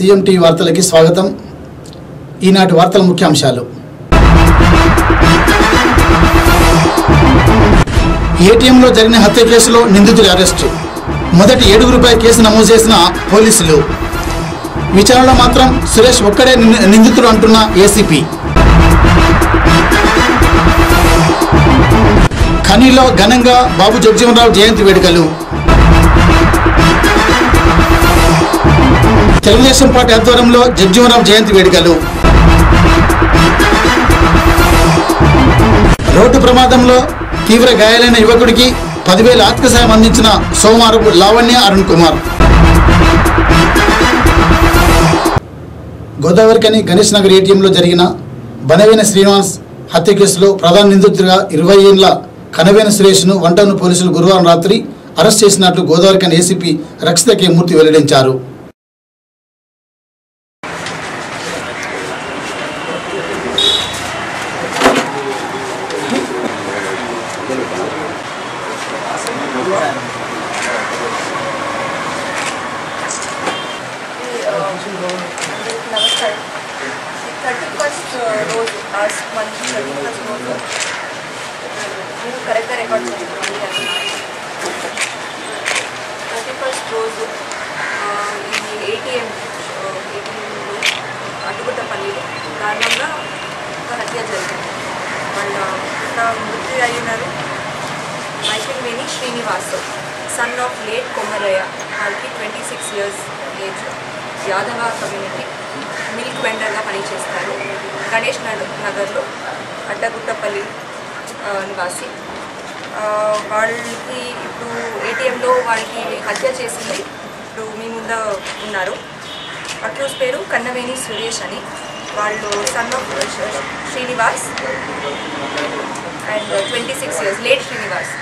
CM TV వార్తలకి స్వాగతం ఈనాటి వార్తల ముఖ్యాంశాలు ఏటీఎంలో జరిగిన హత్య కేసులో నిందితుడి అరెస్టు మొదటి ఏడుగురిపై కేసు నమోదు చేసిన పోలీసులు విచారణలో మాత్రం సురేష్ ఒక్కడే నింది- నిందితుడు అంటున్న ఏసీపీ ఖనీలో ఘనంగా బాబు జగజీవనరావు జయంతి వేడుకలు తెలుగుదేశం పార్టీ ఆధ్వర్యంలో జగ్జీవనరావు జయంతి వేడుకలు రోడ్డు ప్రమాదంలో తీవ్ర గాయాలైన యువకుడికి పదివేల ఆర్థిక సాయం అందించిన సోమవారపు లావణ్య అరుణ్ కుమార్ గోదావరికని గణేష్ నగర్ ఏటీఎంలో జరిగిన బనవేన శ్రీనివాస్ హత్య కేసులో ప్రధాన నిందితుడిగా ఇరవై ఏళ్ల కనవేన సురేష్ను వంటను పోలీసులు గురువారం రాత్రి అరెస్ట్ చేసినట్లు గోదావరికని ఏసీపీ రక్షిత కే మూర్తి వెల్లడించారు నమస్కారం థర్టీ ఫస్ట్ రోజు లాస్ట్ మంత్ థర్టీ ఫస్ట్ రోజు నేను కరెక్ట్గా రికార్డ్ చేయండి థర్టీ ఫస్ట్ రోజు ఆ, ఈ ఏటీఎం ఏటీఎంలో అడ్డుగుట్టపల్లిలో కారణంగా ఒక హత్య జరిగింది వాళ్ళ ఇక్కడ మృతి అయినారు Maikilveni Srinivas son of late Komaraiah వాళ్ళకి twenty six years age Yadava community milk వెండర్గా పనిచేస్తారు గణేష్ నగర్ నగర్లో అడ్డగుట్టపల్లి ఆ, నివాసి ఆ, వాళ్ళకి ఇప్పుడు ఏటీఎంలో వాళ్ళకి హత్య చేసింది ఇప్పుడు మీ ముందు ఉన్నారు అక్యూస్ పేరు కన్నవేణి సురేష్ అని వాళ్ళు son of Srinivas and twenty six years late Srinivas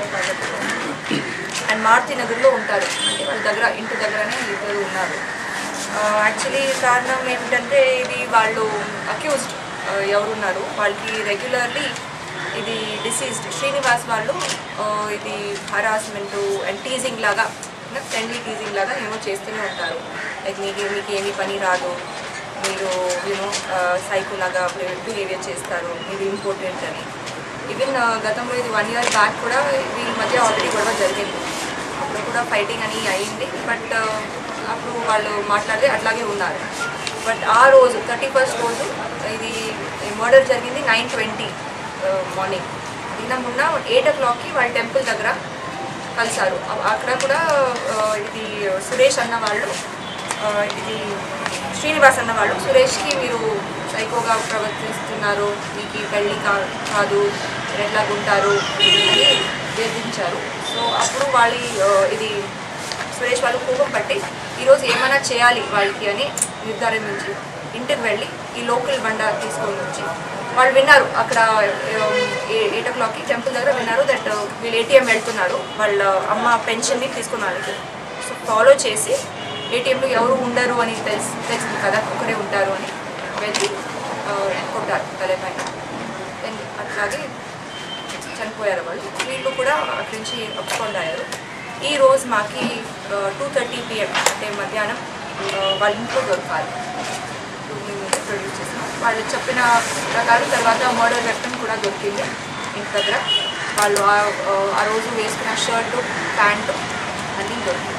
and Maruti నగర్లో ఉంటారు అంటే ఇంటి దగ్గర ఇంటి దగ్గరనే ఇద్దరు ఉన్నారు యాక్చువల్లీ కారణం ఏమిటంటే ఇది వాళ్ళు అక్యూజ్డ్ ఎవరున్నారు వాళ్ళకి రెగ్యులర్లీ ఇది డిసీజ్డ్ శ్రీనివాస్ వాళ్ళు ఆ, ఇది హరాస్మెంట్ అండ్ టీజింగ్ లాగా ఫ్రెండ్లీ టీజింగ్ లాగా ఏమో చేస్తూనే ఉంటారు లైక్ మీకు మీకు ఏమీ పని రాదు మీరు యూనో సైకో లాగా బిహేవియర్ చేస్తారు ఇది ఇంపార్టెంట్ అని ఈవెన్ గతంలో ఇది వన్ ఇయర్ బ్యాక్ కూడా వీళ్ళ మధ్య ఆల్రెడీ గొడవ జరిగింది అప్పుడు కూడా ఫైటింగ్ అని అయింది బట్ అప్పుడు వాళ్ళు మాట్లాడితే అట్లాగే ఉన్నారు బట్ ఆ రోజు థర్టీ ఫస్ట్ రోజు ఇది మర్డర్ జరిగింది నైన్ ట్వంటీ మార్నింగ్ నిన్న మొన్న ఎయిట్ ఓ క్లాక్కి వాళ్ళ టెంపుల్ దగ్గర కలిశారు అ- అక్కడ కూడా ఆ, ఇది సురేష్ అన్న వాళ్ళు ఆ, ఇది శ్రీనివాస్ అన్న వాళ్ళు సురేష్కి మీరు సైకోగా ప్రవర్తిస్తున్నారు మీకు ఈ పెళ్ళి కా కాదు మీరు ఎట్లా ఉంటారు అని వేధించారు సో అప్పుడు వాళ్ళ ఇది సురేష్ వాళ్ళు కోపం పట్టి ఈరోజు ఏమైనా చేయాలి వాళ్ళకి అని నిర్ధారించి ఇంటికి వెళ్ళి ఈ లోకల్ బండ తీసుకొని వచ్చి వాళ్ళు విన్నారు అక్కడ ఎయిట్ ఓ క్లాక్కి టెంపుల్ దగ్గర విన్నారు దట్ వీళ్ళు ఏటీఎం వెళ్తున్నారు వాళ్ళ అమ్మ పెన్షన్ని తీసుకున్న వాళ్ళకి సో ఫాలో చేసి ఏటీఎంలో ఎవరు ఉండరు అని తెలిసి తెలిసింది కదా ఒకరే ఉంటారు అని వెళ్ళి ఆ, కొట్టారు తల పైన Then అట్లాగే చనిపోయారు వాళ్ళు వీళ్ళు కూడా అక్కడి నుంచి ఒప్పుకొండారు ఈ రోజు మాకి టూ థర్టీ పిఎం అంటే మధ్యాహ్నం ఆ, వాళ్ళ ఇంట్లో దొరకాలి ప్రొడ్యూస్ చేసాం వాళ్ళు చెప్పిన ప్రకారం తర్వాత మర్డర్ వెపన్ కూడా దొరికింది ఇంటి దగ్గర వాళ్ళు ఆ- ఆ రోజు వేసుకున్న షర్టు ప్యాంటు అన్నీ దొరికింది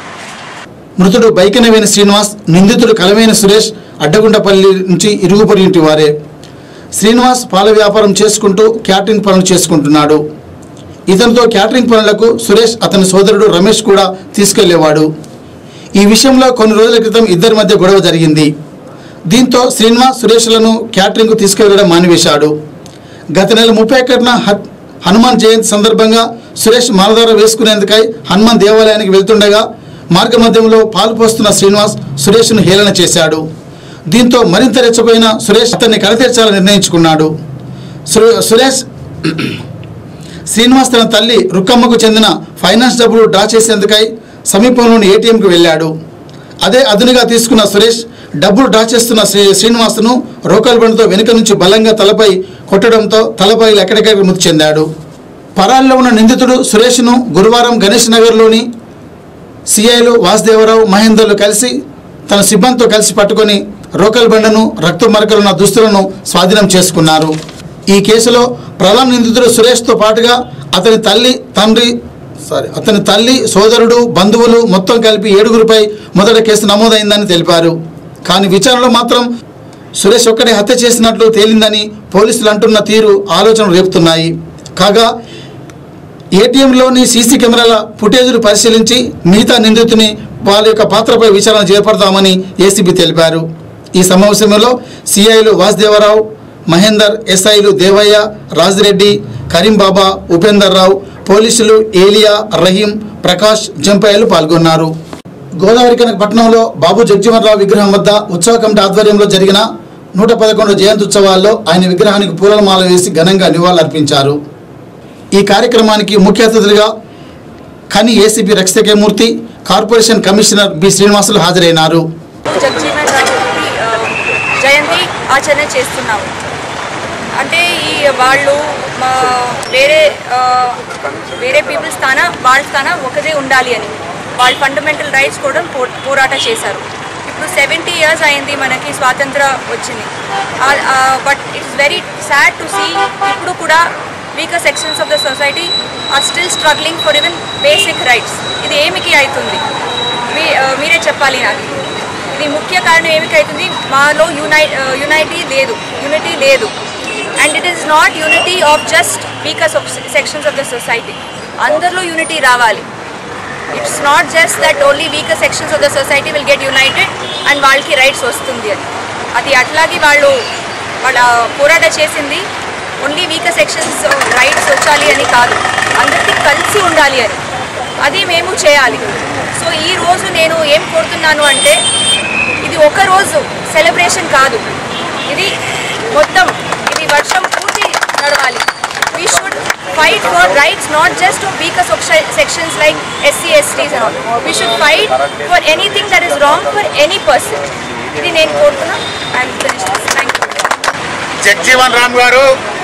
మృతుడు బైకనవేని శ్రీనివాస్ నిందితుడు కలవేని సురేష్ అడ్డగుంటపల్లి నుంచి ఇరుగుపొరి ఇంటి వారే శ్రీనివాస్ పాల వ్యాపారం చేసుకుంటూ క్యాటరింగ్ పనులు చేసుకుంటున్నాడు ఇతనితో క్యాటరింగ్ పనులకు సురేష్ అతని సోదరుడు రమేష్ కూడా తీసుకెళ్లేవాడు ఈ విషయంలో కొన్ని రోజుల క్రితం ఇద్దరి మధ్య గొడవ జరిగింది దీంతో శ్రీనివాస్ సురేష్లను క్యాటరింగ్కు తీసుకెళ్లడం మానివేశాడు గత నెల ముప్పై ఒకటిన హ- హనుమాన్ జయంతి సందర్భంగా సురేష్ మాలధార వేసుకునేందుకై హనుమాన్ దేవాలయానికి వెళ్తుండగా మార్గ మధ్యంలో పాలు పోస్తున్న శ్రీనివాస్ సురేష్ను హేళన చేశాడు దీంతో మరింత రెచ్చపోయిన సురేష్ అతన్ని కడతీర్చాలని నిర్ణయించుకున్నాడు సు- సురేష్ శ్రీనివాస్ తన తల్లి రుక్కమ్మకు చెందిన ఫైనాన్స్ డబ్బులు డ్రా చేసేందుకై సమీపంలోని ఏటీఎంకు వెళ్ళాడు అదే అదునుగా తీసుకున్న సురేష్ డబ్బులు డ్రా చేస్తున్న శ్రీ శ్రీనివాస్ను రోకల్ బండితో వెనుక నుంచి బలంగా తలపై కొట్టడంతో తలపై ఎక్కడికెక్కడ మృతి చెందాడు పరాల్లో ఉన్న నిందితుడు సురేష్ను గురువారం గణేష్ నగర్లోని సిఐలు వాసుదేవరావు మహేందర్లు కలిసి తన సిబ్బందితో కలిసి పట్టుకొని రోకల్ బండను రక్త మరకలున్న దుస్తులను స్వాధీనం చేసుకున్నారు ఈ కేసులో ప్రధాన నిందితుడు సురేష్తో పాటుగా అతని తల్లి తండ్రి సారీ అతని తల్లి సోదరుడు బంధువులు మొత్తం కలిపి ఏడుగురిపై మొదట కేసు నమోదైందని తెలిపారు కానీ విచారణలో మాత్రం సురేష్ ఒక్కడే హత్య చేసినట్లు తేలిందని పోలీసులు అంటున్న తీరు ఆలోచన రేపుతున్నాయి కాగా ఏటీఎంలోని సీసీ కెమెరాల ఫుటేజీలు పరిశీలించి మిగతా నిందితుని వాళ్ళ యొక్క పాత్రపై విచారణ చేపడతామని ఏసీబీ తెలిపారు ఈ సమావేశంలో సిఐలు వాసుదేవరావు మహేందర్ ఎస్ఐలు దేవయ్య రాజిరెడ్డి కరీం బాబా ఉపేందర్ రావు పోలీసులు ఏలియా రహీం ప్రకాష్ జంపయ్యలు పాల్గొన్నారు గోదావరి కనక పట్టణంలో బాబు జగజీవనరావు విగ్రహం వద్ద ఉత్సవ కమిటీ ఆధ్వర్యంలో జరిగిన నూట పదకొండు జయంతి ఉత్సవాల్లో ఆయన విగ్రహానికి పూలమాల వేసి ఘనంగా నివాళులర్పించారు ఈ కార్యక్రమానికి ముఖ్య అతిథులుగా ఖని ఏసీపీ రక్షకేమూర్తి కార్పొరేషన్ కమిషనర్ బి శ్రీనివాసులు హాజరైనారు జగజీవన్ రావుకి ఆ, జయంతి ఆచరణ చేస్తున్నాము అంటే ఈ వాళ్ళు మా వేరే ఆ, వేరే పీపుల్ స్థాన వాళ్ళ స్థాన ఒకదే ఉండాలి అని వాళ్ళ ఫండమెంటల్ రైట్స్ కూడా పో- పోరాట చేశారు ఇప్పుడు సెవెంటీ ఇయర్స్ అయింది మనకి స్వాతంత్ర వచ్చింది but it's very sad to see ఇప్పుడు కూడా weaker sections of the society are still struggling for even basic rights ఇది ఏమికి అవుతుంది మీ- ఆ, మీరే చెప్పాలి నాకు ఇది ముఖ్య కారణం ఏమికి అవుతుంది మాలో యునై యునైటీ లేదు యూనిటీ లేదు and it is not unity of just weakers of sections of the society అందరిలో యూనిటీ రావాలి it's not just that only weaker sections of the society will get united and వాళ్ళకి రైట్స్ వస్తుంది అని అది అట్లాగే వాళ్ళు వాళ్ళ పోరాట చేసింది ఓన్లీ వీకర్ సెక్షన్స్ రైట్స్ వచ్చాలి అని కాదు అందరికీ కలిసి ఉండాలి అని అది మేము చేయాలి సో ఈ రోజు నేను ఏం కోరుతున్నాను అంటే ఇది ఒక రోజు సెలబ్రేషన్ కాదు ఇది మొత్తం ఇది వర్షం పూర్తి నడవాలి we should fight for rights not just of weaker sections like SC STs we should fight for anything that is wrong for any person ఇది నేను కోరుతున్నా I'm thank you Jagjivan Ram garu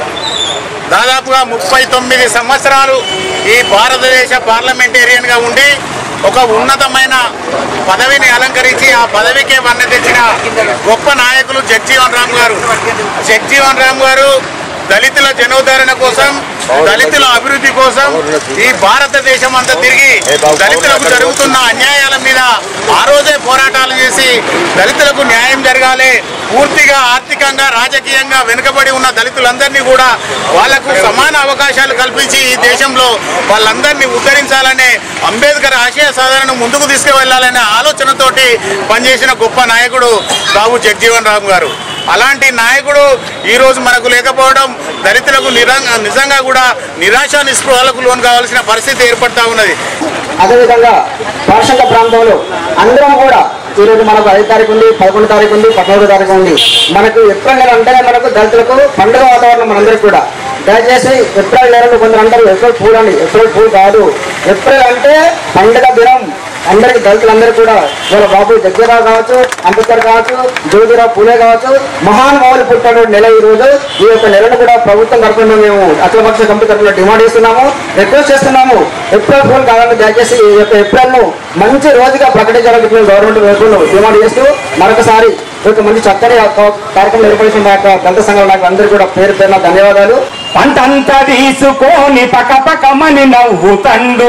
దాదాపుగా ముప్పై తొమ్మిది సంవత్సరాలు ఈ భారతదేశ పార్లమెంటేరియన్గా ఉండి ఒక ఉన్నతమైన పదవిని అలంకరించి ఆ పదవికే వన్న తెచ్చిన గొప్ప నాయకులు జగ్జీవన్ రామ్ గారు జగ్జీవన్ రామ్ గారు దళితుల జనోద్ధరణ కోసం దళితుల అభివృద్ధి కోసం ఈ భారతదేశం అంతా తిరిగి దళితులకు జరుగుతున్న అన్యాయాల మీద ఆ రోజే పోరాటాలు చేసి దళితులకు న్యాయం జరగాలి పూర్తిగా ఆర్థికంగా రాజకీయంగా వెనుకబడి ఉన్న దళితులందరినీ కూడా వాళ్లకు సమాన అవకాశాలు కల్పించి ఈ దేశంలో వాళ్ళందరినీ ఉద్ధరించాలనే అంబేద్కర్ ఆశయ సాధనను ముందుకు తీసుకువెళ్లాలనే ఆలోచనతోటి పనిచేసిన గొప్ప నాయకుడు బాబు జగ్జీవన్ రామ్ గారు అలాంటి నాయకుడు ఈరోజు మనకు లేకపోవడం దళితులకు నిరంగా నిజంగా కూడా నిరాశ నిస్పృహలకు లోన్ కావాల్సిన పరిస్థితి ఏర్పడతా ఉన్నది అదేవిధంగా పాఠశాల ప్రాంతంలో అందరం కూడా ఈరోజు మనకు ఐదు తారీఖు ఉంది పదకొండు తారీఖు ఉంది పద్నాలుగో తారీఖు ఉంది మనకు ఏప్రిల్ నెల అంటేనే మనకు దళితులకు పండుగ వాతావరణం మనందరికీ కూడా దయచేసి ఏప్రిల్ నెలలో కొందరు అంటారు ఏప్రిల్ పూల్ అని ఏప్రిల్ పూల్ కాదు ఏప్రిల్ అంటే పండుగ దినం అందరికి దళితులందరూ కూడా వాళ్ళ బాబు జగ్జీరావు కావచ్చు అంబేద్కర్ కావచ్చు జ్యోతిరావు పూలే కావచ్చు మహానుభావులు పుట్టిన నెల ఈ రోజు ఈ యొక్క నెలను కూడా ప్రభుత్వం తరఫున మేము అఖిలపక్ష కమిటీ తరఫున డిమాండ్ చేస్తున్నాము రిక్వెస్ట్ చేస్తున్నాము ఏప్రిల్ ఫోన్ కావాలని దయచేసి ఈ యొక్క ఏప్రిల్ ను మంచి రోజుగా ప్రకటించాలని మేము గవర్నమెంట్ వైపును డిమాండ్ చేస్తూ మరొకసారి ఈ యొక్క మంచి చక్కని ఒక కార్యక్రమం ఏర్పడిన మా యొక్క దళిత సంఘం నాకు అందరూ కూడా పేరు పేరున ధన్యవాదాలు పంటంత తీసుకొని పకపకమని నవ్వుతండు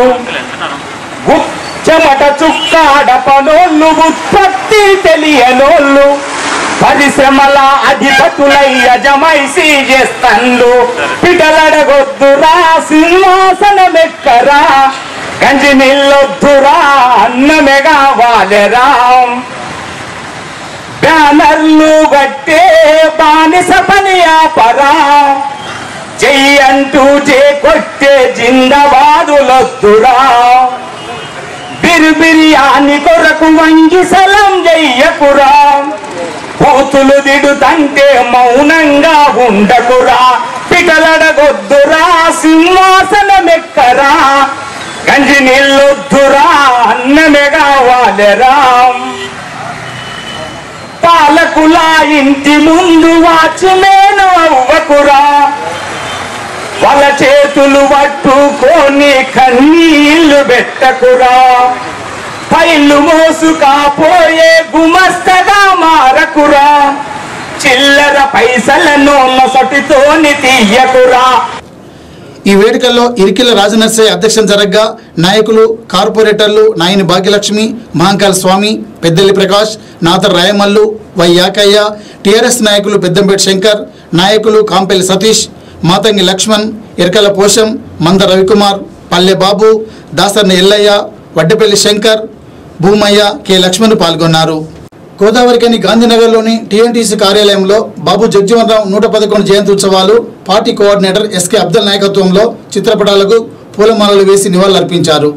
చెమట చుక్కాడపనోళ్ళు ఉత్పత్తి తెలియనోళ్ళు పరిశ్రమల అధిపతులై యజమైసి చేస్తండు పిటలడగొద్దురా సింహాసనమెక్కరా గంజి నిల్లొద్దురా అన్నమెగా వాలెరా బ్యానర్లు గట్టే బానిస పని ఆపరా జై అంటూ జే కొట్టే జిందబాదులొద్దురా బిరి బిర్యాని కొరకు వంగి సలం చెయ్యకురా కూతులు దిడుతంటే మౌనంగా ఉండకురా పిటలడగొద్దురా సింహాసనమెక్కరా గంజి నీళ్ళొద్దురా అన్నమెగా వాలెరా పాలకుల ఇంటి ముందు వాచ్మేను అవ్వకురా వాళ్ళ చేతులు పట్టుకొని కన్నీళ్లు పెట్టకురా ఫైళ్ళు మోసుకాపోయే గుమస్తగా మారకురా చిల్లర పైసలను నొసటితోని తీయకురా ఈ వేడుకల్లో ఇరికిల రాజనర్సయ్య అధ్యక్షం జరగ్గా నాయకులు కార్పొరేటర్లు నాయని భాగ్యలక్ష్మి మహంకాల స్వామి పెద్దెల్లి ప్రకాష్ నాథర్ రాయమల్లు వై యాకయ్య టీఆర్ఎస్ నాయకులు పెద్దంపేట శంకర్ నాయకులు కాంపెల్లి సతీష్ మాతంగి లక్ష్మణ్ ఇరకల పోషం మంద రవికుమార్ పల్లె బాబు దాసర్ని ఎల్లయ్య వడ్డపల్లి శంకర్ భూమయ్య కె లక్ష్మణ్ పాల్గొన్నారు గోదావరికని గాంధీనగర్లోని టీఎన్టీసీ కార్యాలయంలో బాబు జగ్జీవన్ రావు నూట పదకొండు జయంతి ఉత్సవాలు పార్టీ కోఆర్డినేటర్ ఎస్కే అబ్దుల్ నాయకత్వంలో చిత్రపటాలకు పూలమాలలు వేసి నివాళులర్పించారు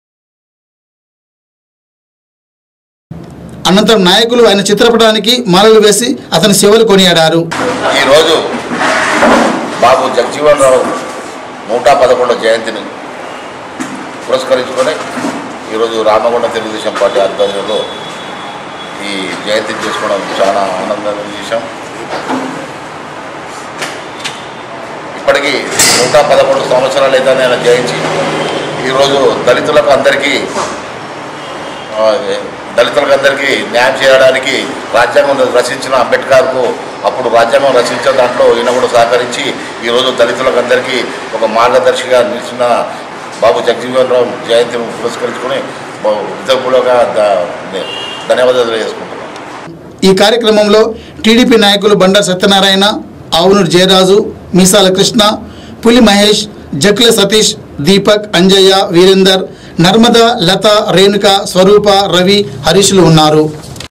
అనంతరం నాయకులు ఆయన చిత్రపటానికి మాలలు వేసి అతని సేవలు కొనియాడారు ఈరోజు బాబు జగజీవన్ రావు నూట పదకొండవ జయంతిని పురస్కరించుకొని ఈరోజు రామగుండ తెలుగుదేశం పార్టీ ఆధ్వర్యంలో ఈ జయంతిని చేసుకోవడం చాలా ఆనందమైన విషయం ఇప్పటికీ నూట పదకొండు సంవత్సరాలు అయితే నేను జయించి ఈరోజు దళితులకు అందరికీ ఆ, దళితులకు అందరికీ న్యాయం చేయడానికి రాజ్యాంగం రచించిన అంబేద్కర్కు అప్పుడు రాజ్యాంగం రచించిన దాంట్లో ఈయన కూడా సహకరించి ఈరోజు దళితులకు అందరికీ ఒక మార్గదర్శిగా నిలిచిన బాబు జగజీవన్ రావు జయంతిని పురస్కరించుకొని కృతజ్ఞులుగా ధన్యవాదాలు తెలియజేసుకుంటున్నాను ఈ కార్యక్రమంలో టీడీపీ నాయకులు బండారు సత్యనారాయణ ఆవునూరు జయరాజు మీసాల కృష్ణ పులి మహేష్ జక్ల సతీష్ దీపక్ అంజయ్య వీరేందర్ నర్మద లత రేణుక స్వరూప రవి హరీష్లు ఉన్నారు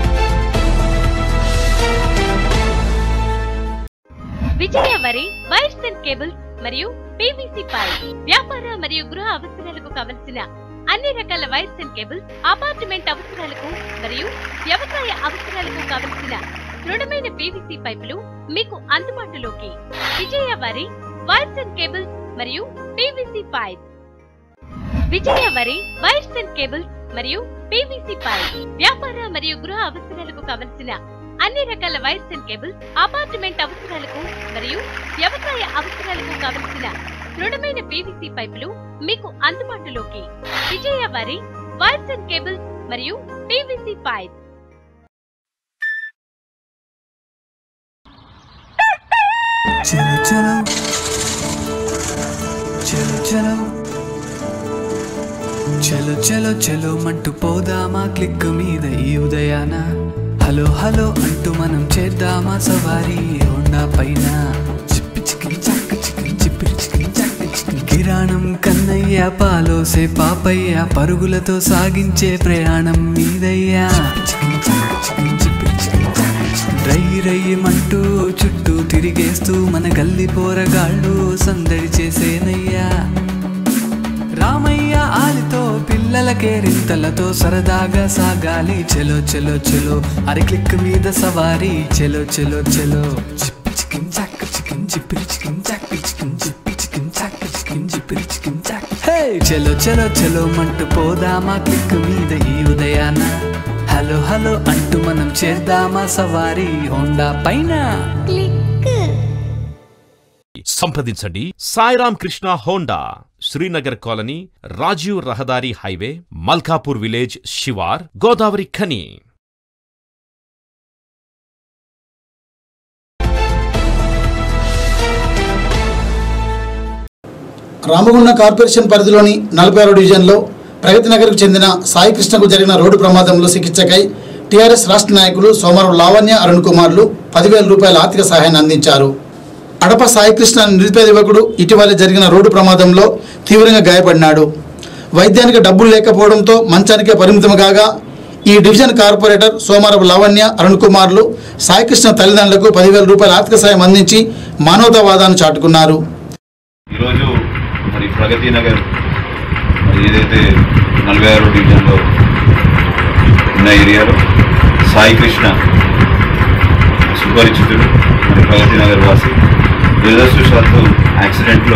Vijaya Vari wires and cables మరియు పీవీసీ పైప్ వ్యాపార మరియు గృహ అవసరాలకు కావలసిన అన్ని రకాల వైర్స్ అండ్ కేబుల్స్ అపార్ట్మెంట్ అవసరాలకు మరియు వ్యవసాయ అవసరాలకు కావలసిన దృఢమైన పీవీసీ పైపులు మీకు అందుబాటులోకి Vijaya Vari wires and cables మరియు PVC pipe Vijaya Vari wires and cables మరియు పీవీసీ పైప్ వ్యాపార మరియు గృహ అవసరాలకు కావలసిన అన్ని రకాల వైర్స్ అండ్ కేబుల్స్ అపార్ట్మెంట్ అవసరాలకు మరియు వ్యవసాయ అవసరాలకు కావలసిన దృఢమైన పీవీసీ పైపులు మీకు అందుబాటులోకి Vijaya Vari wires and cables మరియు పీవీసీ పైప్ చలో చలో చలో చలో చలో చలో చలో మంటూ పోదామా క్లిక్ మీద ఈ ఉదయాన హలో హలో అంటూ మనం చేద్దామా సవారీ హోండా పైన చిప్పి చికిన్ చక్క చికిన్ చిప్పిరి చికిన్ చక్క చికిన్ కిరాణం కన్నయ్య పాలోసే పాపయ్య పరుగులతో సాగించే ప్రయాణం మీదయ్యా చికిన్ చక్క చికిన్ చిప్పిరి చికిన్ చక్క చికిన్ రై రయ్యమంటూ చుట్టూ తిరిగేస్తూ మన గల్లి పోరగాళ్ళు సందడి చేసేనయ్యా రామయ్య ఆలితో పిల్లలకే రింతలతో సరదాగా సాగాలి చెలో చెలో చెలో అరి క్లిక్ మీద సవారీ చెలో చెలో చెలో చిప్పి చికిన్ చాక్ చికిన్ చిప్పిరి చికిన్ చాక్ చికిన్ చిప్పి చికిన్ చాక్ చికిన్ చిప్పిరి చికిన్ చాక్ హే చెలో చెలో చెలో మంటూ పోదామా క్లిక్ మీద ఈ ఉదయాన హలో హలో అంటూ మనం చేద్దామా సవారీ హోండా పైన సంప్రదించండి సాయిరామ్ కృష్ణ హోండా శ్రీనగర్ కాలనీ రాజీవ్ రహదారి హైవే మల్కాపూర్ విలేజ్ శివార్ గోదావరి ఖని రామగుండం కార్పొరేషన్ పరిధిలోని నలభై ఆరు డివిజన్లో ప్రగతి నగర్కు చెందిన సాయి కృష్ణకు జరిగిన రోడ్డు ప్రమాదంలో చికిత్సకై టీఆర్ఎస్ రాష్ట్ర నాయకులు సోమవారం లావణ్య అరుణ్ కుమార్లు పదివేల రూపాయల ఆర్థిక సహాయాన్ని అందించారు అడప సాయికృష్ణ అనే నిరుపేద యువకుడు ఇటీవల జరిగిన రోడ్డు ప్రమాదంలో తీవ్రంగా గాయపడినాడు వైద్యానికి డబ్బులు లేకపోవడంతో మంచానికే పరిమితం కాగా ఈ డివిజన్ కార్పొరేటర్ సోమవారం లావణ్య అరుణ్ కుమార్లు సాయికృష్ణ తల్లిదండ్రులకు పదివేల రూపాయల ఆర్థిక సాయం అందించి మానవతావాదాన్ని చాటుకున్నారు ఈరోజు మరి ప్రగతి నగర్ మరి ఏదైతే నలభై ఆరు డివిజన్లో ఉన్న ఏరియాలో సాయి కృష్ణ సుపరిచితుడు మరి ప్రగతి నగర్ వాసి దురదృష్టవశాత్తు యాక్సిడెంట్లో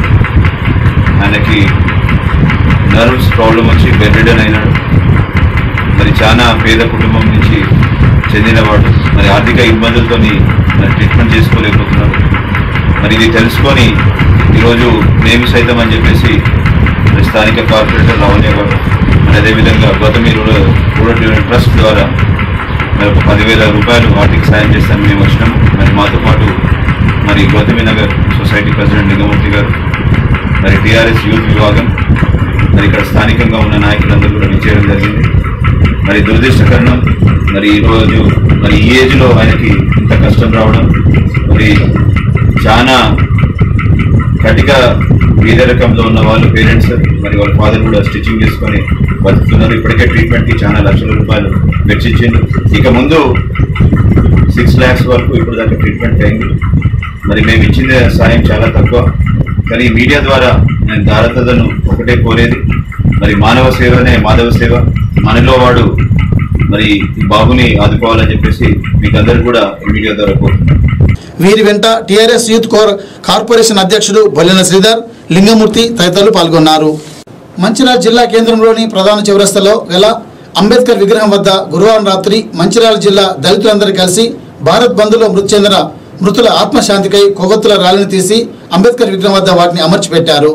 ఆయనకి నర్వ్స్ ప్రాబ్లం వచ్చి బెడ్ రిడన్ అయినాడు మరి చాలా పేద కుటుంబం నుంచి చెందినవాడు మరి ఆర్థిక ఇబ్బందులతోని మరి ట్రీట్మెంట్ చేసుకోలేకపోతున్నాడు మరి ఇది తెలుసుకొని ఈరోజు మేము సైతం అని చెప్పేసి మరి స్థానిక కార్పొరేటర్ లావణ్య గారు మరి అదేవిధంగా Gautami rural rural development trust ద్వారా మరి ఒక పదివేల రూపాయలు ఆర్థిక సాయం చేస్తాను మేము వచ్చినాం మరి మాతో పాటు మరి గౌతమి నగర్ సొసైటీ ప్రెసిడెంట్ లింగమూర్తి గారు మరి టీఆర్ఎస్ యూత్ విభాగం మరి ఇక్కడ స్థానికంగా ఉన్న నాయకులందరూ కూడా విచ్చేయడం జరిగింది మరి దురదృష్టకరణం మరి ఈరోజు మరి ఈ ఏజ్లో ఆయనకి ఇంత కష్టం రావడం మరి చాలా కటిక పేదరికంలో ఉన్న వాళ్ళు పేరెంట్స్ మరి వాళ్ళ ఫాదర్ కూడా స్టిచ్చింగ్ చేసుకొని బతుకుతున్నారు ఇప్పటికే ట్రీట్మెంట్కి చాలా లక్షల రూపాయలు వెచ్చించిండు ఇక ముందు సిక్స్ ల్యాక్స్ వరకు ఇప్పుడు దాకా ట్రీట్మెంట్ అయింది మరి మేము ఇచ్చిన సాయం చాలా తక్కువ కానీ మీడియా ద్వారా నేను దారతలను ఒకటే కోరేది మరి మానవ సేవనే మాధవ సేవ మనలో వాడు మరి ఈ బాబుని ఆదుకోవాలని చెప్పేసి మీకు అందరు కూడా ఈ మీడియా ద్వారా కోరుతున్నాను వీరి వెంట టీఆర్ఎస్ యూత్ కోర్ కార్పొరేషన్ అధ్యక్షుడు బొల్లెన శ్రీధర్ లింగమూర్తి తదితరులు పాల్గొన్నారు మంచిర్యాల జిల్లా కేంద్రంలోని ప్రధాన చౌరస్తలో గల అంబేద్కర్ విగ్రహం వద్ద గురువారం రాత్రి మంచిర్యాల జిల్లా దళితులందరూ కలిసి భారత్ బంద్లో మృతి చెందిన మృతుల ఆత్మశాంతికై కొవ్వొత్తుల ర్యాలీని తీసి అంబేద్కర్ విగ్రహం వద్ద వాటిని అమర్చిపెట్టారు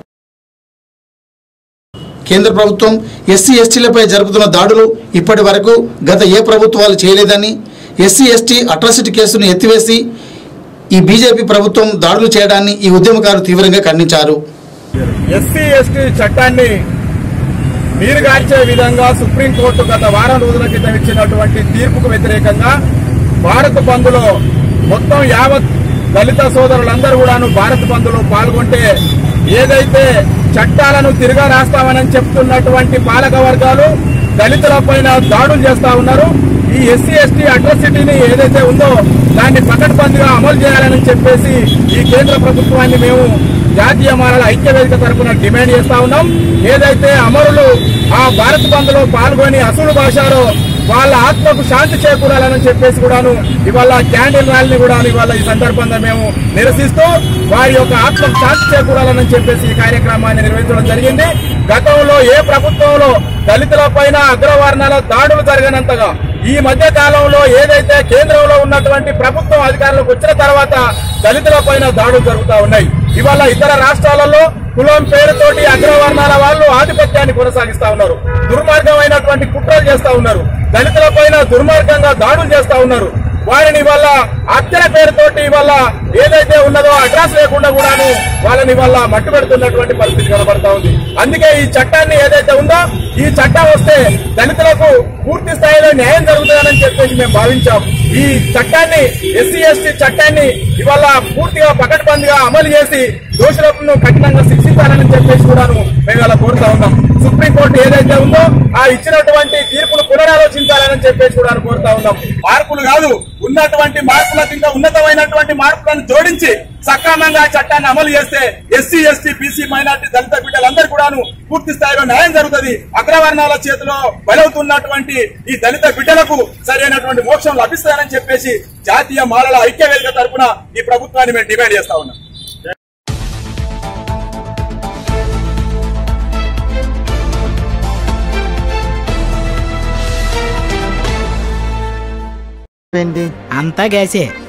కేంద్ర ప్రభుత్వం ఎస్సీ ఎస్టీలపై జరుపుతున్న దాడులు ఇప్పటి వరకు గత ఏ ప్రభుత్వాలు చేయలేదని ఎస్సీ ఎస్టీ అట్రాసిటీ కేసును ఎత్తివేసి ఈ బీజేపీ ప్రభుత్వం దాడులు చేయడాన్ని ఈ ఉద్యమకారులు తీవ్రంగా ఖండించారు ఎస్సీ ఎస్టీ చట్టాన్ని నీరుగార్చే విధంగా సుప్రీంకోర్టు గత వారం రోజుల క్రితం ఇచ్చినటువంటి తీర్పుకు వ్యతిరేకంగా భారత్ బంద్లో మొత్తం యావత్ దళిత సోదరులందరూ కూడాను భారత్ బంద్లో పాల్గొంటే ఏదైతే చట్టాలను తిరగా రాస్తామని చెప్తున్నటువంటి పాలక వర్గాలు దళితులపైన దాడులు చేస్తా ఉన్నారు ఈ ఎస్సీ ఎస్టీ అట్రాసిటీని ఏదైతే ఉందో దాన్ని పకడ్బందీగా అమలు చేయాలని చెప్పేసి ఈ కేంద్ర ప్రభుత్వాన్ని మేము జాతీయ మానల ఐక్య వేదిక తరఫున డిమాండ్ చేస్తా ఉన్నాం ఏదైతే అమరులు ఆ భారత్ బంద్ లో పాల్గొని అసలు భాషలో వాళ్ళ ఆత్మకు శాంతి చేకూరాలని చెప్పేసి కూడాను ఇవాళ క్యాండిల్ ర్యాలీని కూడా ఇవాళ ఈ సందర్భంగా మేము నిరసిస్తూ వారి యొక్క ఆత్మకు శాంతి చేకూరాలని చెప్పేసి ఈ కార్యక్రమాన్ని నిర్వహించడం జరిగింది గతంలో ఏ ప్రభుత్వంలో దళితుల పైన అగ్రవర్ణాల దాడులు జరగనంతగా ఈ మధ్య కాలంలో ఏదైతే కేంద్రంలో ఉన్నటువంటి ప్రభుత్వం అధికారంలోకి వచ్చిన తర్వాత దళితుల పైన దాడులు జరుగుతా ఉన్నాయి ఇవాళ ఇతర రాష్ట్రాలలో కులం పేరుతోటి అగ్రవర్ణాల వాళ్ళు ఆధిపత్యాన్ని కొనసాగిస్తా ఉన్నారు దుర్మార్గమైనటువంటి కుట్రలు చేస్తా ఉన్నారు దళితుల పైన దుర్మార్గంగా దాడులు చేస్తా ఉన్నారు వారిని వల్ల హత్యల పేరుతోటి వల్ల ఏదైతే ఉన్నదో అడ్రస్ లేకుండా కూడాను వాళ్ళని వల్ల మట్టు పెడుతున్నటువంటి పరిస్థితి కనబడతా ఉంది అందుకే ఈ చట్టాన్ని ఏదైతే ఉందో ఈ చట్టం వస్తే దళితులకు పూర్తి స్థాయిలో న్యాయం జరుగుతుందని చెప్పేసి మేము భావించాం ఈ చట్టాన్ని ఎస్సీ ఎస్టీ చట్టాన్ని ఇవాళ పూర్తిగా పకడ్బందీగా అమలు చేసి దోషులను కఠినంగా శిక్షించాలని చెప్పేసి కూడాను మేము ఇలా కోరుతా ఉన్నాం సుప్రీంకోర్టు ఏదైతే ఉందో ఆ ఇచ్చినటువంటి తీర్పును పునరాలోచించాలని చెప్పేసి కూడా కోరుతా ఉన్నాం మార్పులు కాదు ఉన్నటువంటి మార్పులకు ఇంకా ఉన్నతమైనటువంటి మార్పులను జోడించి సక్రమంగా ఆ చట్టాన్ని అమలు చేస్తే ఎస్సీ ఎస్టీ బీసీ మైనార్టీ దళిత బిడ్డలందరూ కూడాను పూర్తి స్థాయిలో న్యాయం జరుగుతుంది అగ్రవర్ణాల చేతిలో బలవుతున్నటువంటి ఈ దళిత బిడ్డలకు సరైనటువంటి మోక్షం లభిస్తుందని చెప్పేసి జాతీయ మాలల ఐక్య వేదిక తరపున ఈ ప్రభుత్వాన్ని మేము డిమాండ్ చేస్తా ఉన్నాం అంతా గ్యాసే